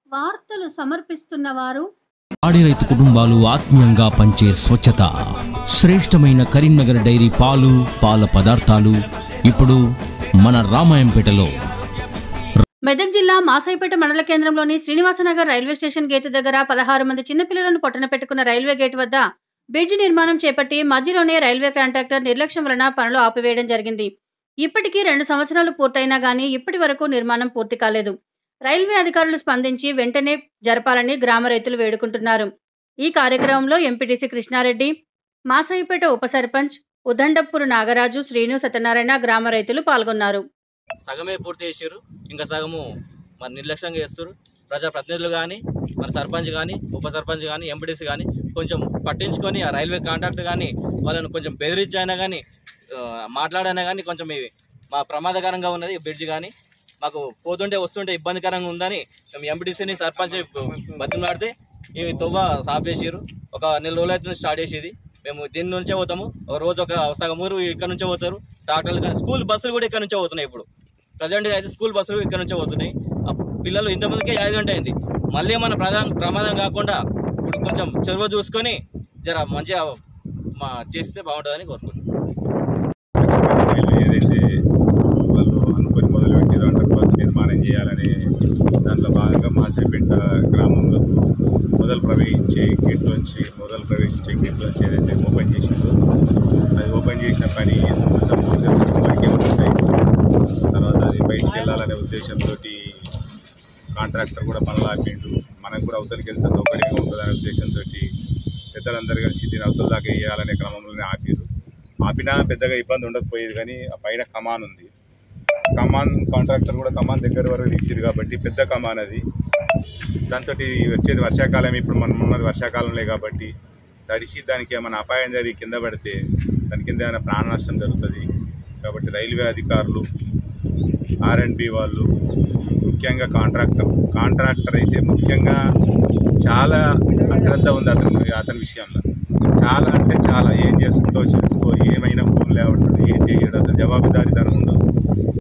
వార్తలు సమర్పిస్తున్న వారు పాడి రైతు కుటుంబాలు ఆత్మీయంగా పంచే స్వచ్ఛత శ్రేష్టమైన కరీంనగర్ డైరీ పాలు పాల పదార్థాలు ఇప్పుడు మన రామాయంపేటలో మెదక్ జిల్లా మాసాయిపేట మండల కేంద్రంలోని శ్రీనివాసనగర్ రైల్వే స్టేషన్ గేటు దగ్గర పదహారు మంది చిన్నపిల్లలను పొట్టన పెట్టుకున్న రైల్వే గేట్ వద్ద బ్రిడ్జి నిర్మాణం చేపట్టి మధ్యలోనే రైల్వే కాంట్రాక్టర్ నిర్లక్ష్యం వలన పనులు ఆపివేయడం జరిగింది ఇప్పటికీ రెండు సంవత్సరాలు పూర్తయినా గానీ ఇప్పటి వరకు నిర్మాణం పూర్తి కాలేదు రైల్వే అధికారులు స్పందించి వెంటనే జరపాలని గ్రామ రైతులు వేడుకుంటున్నారు ఈ కార్యక్రమంలో ఎంపీటీసీ కృష్ణారెడ్డి మాసాయిపేట ఉప సర్పంచ్ ఉదండప్పూరు నాగరాజు శ్రీను సత్యనారాయణ గ్రామ రైతులు పాల్గొన్నారు సగమే పూర్తి చేసారు ఇంకా సగము మరి నిర్లక్ష్యంగా చేస్తారు ప్రజాప్రతినిధులు కానీ మన సర్పంచ్ కానీ ఉప సర్పంచ్ కానీ ఎంపీడీసీ కానీ కొంచెం పట్టించుకొని ఆ రైల్వే కాంట్రాక్టర్ కానీ వాళ్ళని కొంచెం బెదిరించైనా కానీ మాట్లాడైనా కానీ కొంచెం ఇవి మా ప్రమాదకరంగా ఉన్నది ఈ బ్రిడ్జ్ కానీ మాకు పోతుంటే వస్తుంటే ఇబ్బందికరంగా ఉందని మేము ఎంపీడీసీని సర్పంచ్ బతిమలాడితే ఈ తొవ్వ సాఫ్ చేసారు ఒక నెల రోజులు అవుతుంది స్టార్ట్ చేసేది మేము దీని నుంచే పోతాము ఒక రోజు ఒక సగం ఊరు ఇక్కడ నుంచే పోతారు ట్రాక్టర్లు కానీ స్కూల్ బస్సులు కూడా ఇక్కడ నుంచే పోతున్నాయి ఇప్పుడు ప్రజెంట్గా అయితే స్కూల్ బస్సులు ఇక్కడ నుంచే పోతున్నాయి ఆ పిల్లలు ఇంతమందికే ఐదు గంట అయింది మళ్ళీ మన ప్రధాన ప్రమాదం కాకుండా ఇప్పుడు కొంచెం చొరవ చూసుకొని జర మంచిగా మా చేస్తే బాగుంటుందని కోరుకుంటున్నాను వీళ్ళు ఏదైతే వాళ్ళు అనుకొని మొదలుపెట్టారో అండర్ పాస్ నిర్మాణం చేయాలని దాంట్లో భాగంగా మాసేపేట గ్రామంలో మొదలు ప్రవేశించే గేట్లోంచి మొదలు ప్రవేశించే గేట్లోంచి ఏదైతే ఓపెన్ చేసిందో అది ఓపెన్ చేసిన పని కొంచెం పూర్తిగా సగం వరకే ఉంటాయి తర్వాత అది బయటికి వెళ్ళాలనే ఉద్దేశంతో కాంట్రాక్టర్ కూడా పనులు ఆపిండు మనకు కూడా అవతలికి వెళ్తే సౌకర్యంగా ఉంటుందనే ఉద్దేశంతో పెద్దలందరూ కలిసి దీని అవతల దాకా వేయాలనే క్రమంలోనే ఆపిరు ఆపినా పెద్దగా ఇబ్బంది ఉండకపోయేది కానీ ఆ పైన కమాన్ ఉంది కమాన్ కాంట్రాక్టర్ కూడా కమాన్ దగ్గర వరకు తీసిరు కాబట్టి పెద్ద కమాన్ అది దాంతో వచ్చేది వర్షాకాలం ఇప్పుడు మనం ఉన్నది వర్షాకాలంలో కాబట్టి తడిసి దానికి ఏమైనా అపాయం జరిగి కింద పడితే దాని కింద ఏమైనా ప్రాణ నష్టం జరుగుతుంది కాబట్టి రైల్వే అధికారులు ఆర్ అండ్ బి వాళ్ళు ముఖ్యంగా కాంట్రాక్టర్ కాంట్రాక్టర్ అయితే ముఖ్యంగా చాలా అశ్రద్ధ ఉంది అతని అతని విషయంలో చాలా అంటే చాలా ఏం చేసుకుంటో చేసుకో ఏమైనా ఫోన్ లేవట్లేదు ఏం చేయడం అసలు జవాబుదారీతనం ఉండదు